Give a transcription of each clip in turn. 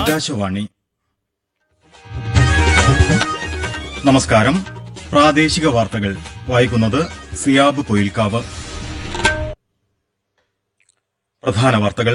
ആകാശവാണി നമസ്കാരം പ്രാദേശിക വാർത്തകൾ വായിക്കുന്നത് സിയാബ് പൊയിൽക്കാവ് പ്രധാന വാർത്തകൾ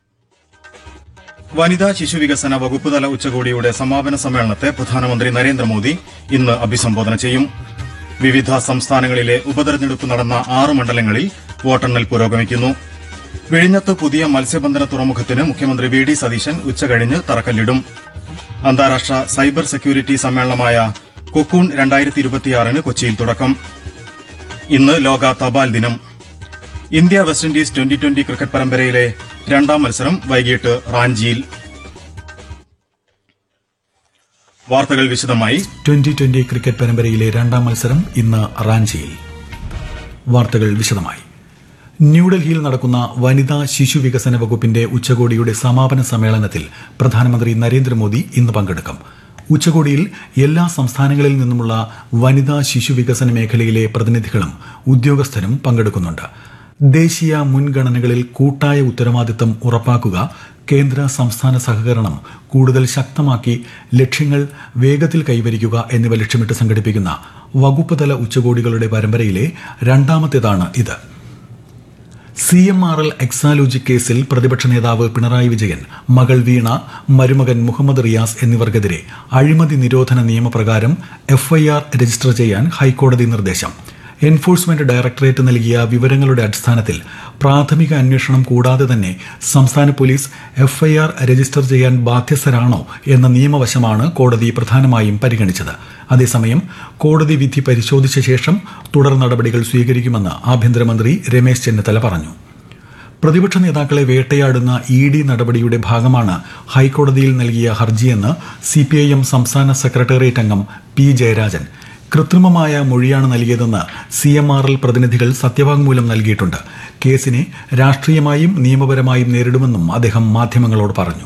വനിതാ ശിശുവികസന വകുപ്പ് തല ഉച്ചകോടിയുടെ സമാപന സമ്മേളനത്തെ പ്രധാനമന്ത്രി നരേന്ദ്രമോദി ഇന്ന് അഭിസംബോധന ചെയ്യും വിവിധ സംസ്ഥാനങ്ങളിലെ ഉപതെരഞ്ഞെടുപ്പ് നടന്ന ആറ് മണ്ഡലങ്ങളിൽ വോട്ടെണ്ണൽ പുരോഗമിക്കുന്നു വിഴിഞ്ഞത്ത് പുതിയ മത്സ്യബന്ധന തുറമുഖത്തിന് മുഖ്യമന്ത്രി വി ഡി സതീശൻ ഉച്ചകഴിഞ്ഞ് തറക്കല്ലിടും അന്താരാഷ്ട്ര സൈബർ സെക്യൂരിറ്റി സമ്മേളനമായ കൊക്കൂൺ രണ്ടായിരത്തി ഇരുപത്തിയാറിന് കൊച്ചിയിൽ തുടക്കം ഇന്ന് ലോക തപാൽ ദിനം India West Indies twenty twenty cricket പരമ്പരയിലെ രണ്ടാം മത്സരം വൈകിട്ട് റാഞ്ചിയിൽ വാർത്തകൾ വിശദമായി ട്വന്റി ട്വന്റി ക്രിക്കറ്റ് പരമ്പരയിലെ രണ്ടാം മത്സരം ഇന്ന് റാഞ്ചിയിൽ വാർത്തകൾ വിശദമായി ന്യൂഡൽഹിയിൽ നടക്കുന്ന വനിതാ ശിശു വികസന വകുപ്പിന്റെ ഉച്ചകോടിയുടെ സമാപന സമ്മേളനത്തിൽ പ്രധാനമന്ത്രി നരേന്ദ്രമോദി ഇന്ന് പങ്കെടുക്കും ഉച്ചകോടിയിൽ എല്ലാ സംസ്ഥാനങ്ങളിൽ നിന്നുമുള്ള വനിതാ ശിശു വികസന മേഖലയിലെ പ്രതിനിധികളും ഉദ്യോഗസ്ഥരും പങ്കെടുക്കുന്നുണ്ട് ദേശീയ മുൻഗണനകളിൽ കൂട്ടായ ഉത്തരവാദിത്തം ഉറപ്പാക്കുക കേന്ദ്ര സംസ്ഥാന സഹകരണം കൂടുതൽ ശക്തമാക്കി ലക്ഷ്യങ്ങൾ വേഗത്തിൽ കൈവരിക്കുക എന്നിവ ലക്ഷ്യമിട്ട് സംഘടിപ്പിക്കുന്ന വകുപ്പ് തല ഉച്ചകോടികളുടെ പരമ്പരയിലെ രണ്ടാമത്തേതാണ് ഇത് C M R L Exalogic കേസിൽ പ്രതിപക്ഷ നേതാവ് പിണറായി വിജയൻ മകൾ വീണ മരുമകൻ മുഹമ്മദ് റിയാസ് എന്നിവർക്കെതിരെ അഴിമതി നിരോധന നിയമപ്രകാരം എഫ്ഐആർ രജിസ്റ്റർ ചെയ്യാൻ ഹൈക്കോടതി നിർദ്ദേശം എൻഫോഴ്സ്മെന്റ് ഡയറക്ടറേറ്റ് നൽകിയ വിവരങ്ങളുടെ അടിസ്ഥാനത്തിൽ പ്രാഥമിക അന്വേഷണം കൂടാതെ തന്നെ സംസ്ഥാന പോലീസ് എഫ്ഐആർ രജിസ്റ്റർ ചെയ്യാൻ ബാധ്യസ്ഥരാണോ എന്ന നിയമവശമാണ് കോടതി പ്രധാനമായും പരിഗണിച്ചത് അതേസമയം കോടതി വിധി പരിശോധിച്ച ശേഷം തുടർ നടപടികൾ സ്വീകരിക്കുമെന്ന് ആഭ്യന്തരമന്ത്രി രമേശ് ചെന്നിത്തല പറഞ്ഞു പ്രതിപക്ഷ നേതാക്കളെ വേട്ടയാടുന്ന ഇ ഡി നടപടിയുടെ ഭാഗമാണ് ഹൈക്കോടതിയിൽ നൽകിയ ഹർജിയെന്ന് സിപിഐഎം സംസ്ഥാന സെക്രട്ടേറിയറ്റ് അംഗം പി ജയരാജൻ കൃത്രിമമായ മൊഴിയാണ് നൽകിയതെന്ന് സി എം ആർ എൽ പ്രതിനിധികൾ സത്യവാങ്മൂലം നൽകിയിട്ടുണ്ട് കേസിനെ രാഷ്ട്രീയമായും നിയമപരമായും നേരിടുമെന്നും അദ്ദേഹം മാധ്യമങ്ങളോട് പറഞ്ഞു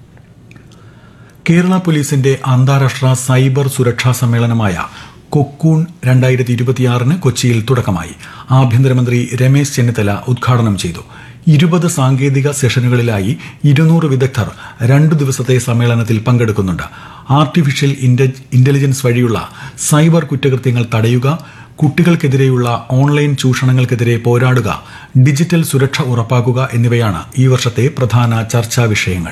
കേരള പോലീസിന്റെ അന്താരാഷ്ട്ര സൈബർ സുരക്ഷാ സമ്മേളനമായ കൊക്കൂൺ രണ്ടായിരത്തി ഇരുപത്തിയാറിന് കൊച്ചിയിൽ തുടക്കമായി ആഭ്യന്തരമന്ത്രി രമേശ് ചെന്നിത്തല ഉദ്ഘാടനം ചെയ്തു ഇരുപത് സാങ്കേതിക സെഷനുകളിലായി ഇരുന്നൂറ് വിദഗ്ധർ രണ്ടു ദിവസത്തെ സമ്മേളനത്തിൽ പങ്കെടുക്കുന്നുണ്ട് ആർട്ടിഫിഷ്യൽ ഇന്റലിജൻസ് വഴിയുള്ള സൈബർ കുറ്റകൃത്യങ്ങൾ തടയുക കുട്ടികൾക്കെതിരെയുള്ള ഓൺലൈൻ ചൂഷണങ്ങൾക്കെതിരെ പോരാടുക ഡിജിറ്റൽ സുരക്ഷ ഉറപ്പാക്കുക എന്നിവയാണ് ഈ വർഷത്തെ പ്രധാന ചർച്ചാ വിഷയങ്ങൾ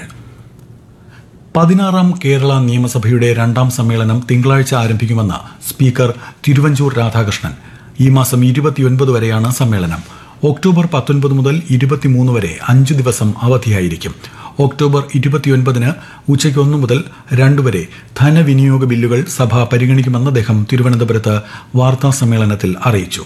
പതിനാറാം കേരള നിയമസഭയുടെ രണ്ടാം സമ്മേളനം തിങ്കളാഴ്ച ആരംഭിക്കുമെന്ന് സ്പീക്കർ തിരുവഞ്ചൂർ രാധാകൃഷ്ണൻ ഈ മാസം ഇരുപത്തിയൊൻപത് വരെയാണ് സമ്മേളനം ഒക്ടോബർ പത്തൊൻപത് മുതൽ ഇരുപത്തിമൂന്ന് വരെ അഞ്ചു ദിവസം അവധിയായിരിക്കും ഒക്ടോബർ ഇരുപത്തിയൊൻപതിന് ഉച്ചയ്ക്ക് ഒന്ന് മുതൽ രണ്ട് വരെ ധനവിനിയോഗ ബില്ലുകൾ സഭ പരിഗണിക്കുമെന്ന് അദ്ദേഹം തിരുവനന്തപുരത്ത് വാർത്താ സമ്മേളനത്തിൽ അറിയിച്ചു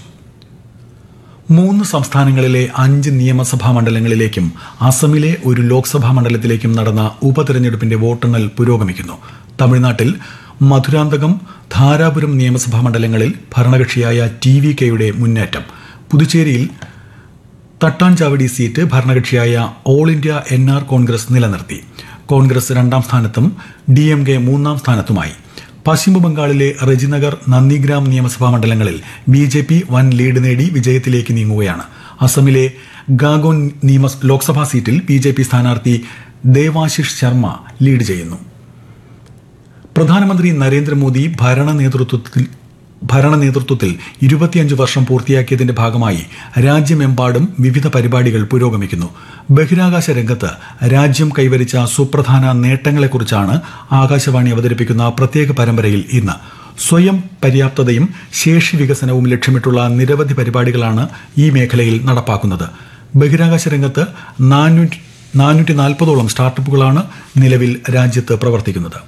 മൂന്ന് സംസ്ഥാനങ്ങളിലെ അഞ്ച് നിയമസഭാ മണ്ഡലങ്ങളിലേക്കും അസമിലെ ഒരു ലോക്സഭാ മണ്ഡലത്തിലേക്കും നടന്ന ഉപതെരഞ്ഞെടുപ്പിന്റെ വോട്ടെണ്ണൽ പുരോഗമിക്കുന്നു തമിഴ്നാട്ടിൽ മധുരാന്തകം ധാരാപുരം നിയമസഭാ മണ്ഡലങ്ങളിൽ ഭരണകക്ഷിയായ ടി വി കെയുടെ മുന്നേറ്റം പുതുച്ചേരിയിൽ തട്ടാഞ്ചാവടി സീറ്റ് ഭരണകക്ഷിയായ all India N R Congress നിലനിർത്തി കോൺഗ്രസ് രണ്ടാം സ്ഥാനത്തും ഡി എം കെ മൂന്നാം സ്ഥാനത്തുമായി പശ്ചിമബംഗാളിലെ റെജിനഗർ നന്ദിഗ്രാം നിയമസഭാ മണ്ഡലങ്ങളിൽ ബി ജെ പി വൻ ലീഡ് നേടി വിജയത്തിലേക്ക് നീങ്ങുകയാണ് അസമിലെ ഗാഗോൻ നിയമ ലോക്സഭാ സീറ്റിൽ ബി ജെ പി സ്ഥാനാർത്ഥി ദേവാശിഷ് ശർമ്മ ലീഡ് ചെയ്യുന്നു പ്രധാനമന്ത്രി നരേന്ദ്രമോദി ഭരണ നേതൃത്വത്തിൽ ഭരണ നേതൃത്വത്തിൽ ഇരുപത്തിയഞ്ച് വർഷം പൂർത്തിയാക്കിയതിന്റെ ഭാഗമായി രാജ്യമെമ്പാടും വിവിധ പരിപാടികൾ പുരോഗമിക്കുന്നു ബഹിരാകാശ രംഗത്ത് രാജ്യം കൈവരിച്ച സുപ്രധാന നേട്ടങ്ങളെക്കുറിച്ചാണ് ആകാശവാണി അവതരിപ്പിക്കുന്ന പ്രത്യേക പരമ്പരയിൽ ഇന്ന് സ്വയം പര്യാപ്തതയും ശേഷി വികസനവും ലക്ഷ്യമിട്ടുള്ള നിരവധി പരിപാടികളാണ് ഈ മേഖലയിൽ നടപ്പാക്കുന്നത് ബഹിരാകാശ രംഗത്ത് നാനൂറ്റി നാൽപ്പതോളം സ്റ്റാർട്ടപ്പുകളാണ് നിലവിൽ രാജ്യത്ത് പ്രവർത്തിക്കുന്നത്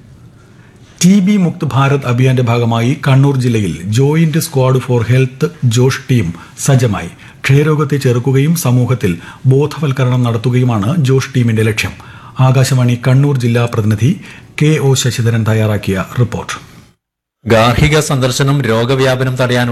ടി ബി മുക്ത് ഭാരത് അഭിയാന്റെ ഭാഗമായി കണ്ണൂർ ജില്ലയിൽ joint squad for health JOSH team സജ്ജമായി ക്ഷയരോഗത്തെ ചെറുക്കുകയും സമൂഹത്തിൽ ബോധവൽക്കരണം നടത്തുകയുമാണ് ജോഷ് ടീമിന്റെ ലക്ഷ്യം ആകാശവാണി കണ്ണൂർ ജില്ലാ പ്രതിനിധി കെ ഒ ശശിധരൻ തയ്യാറാക്കിയ റിപ്പോർട്ട് ഗാർഹിക സന്ദർശനം രോഗവ്യാപനം തടയാൻ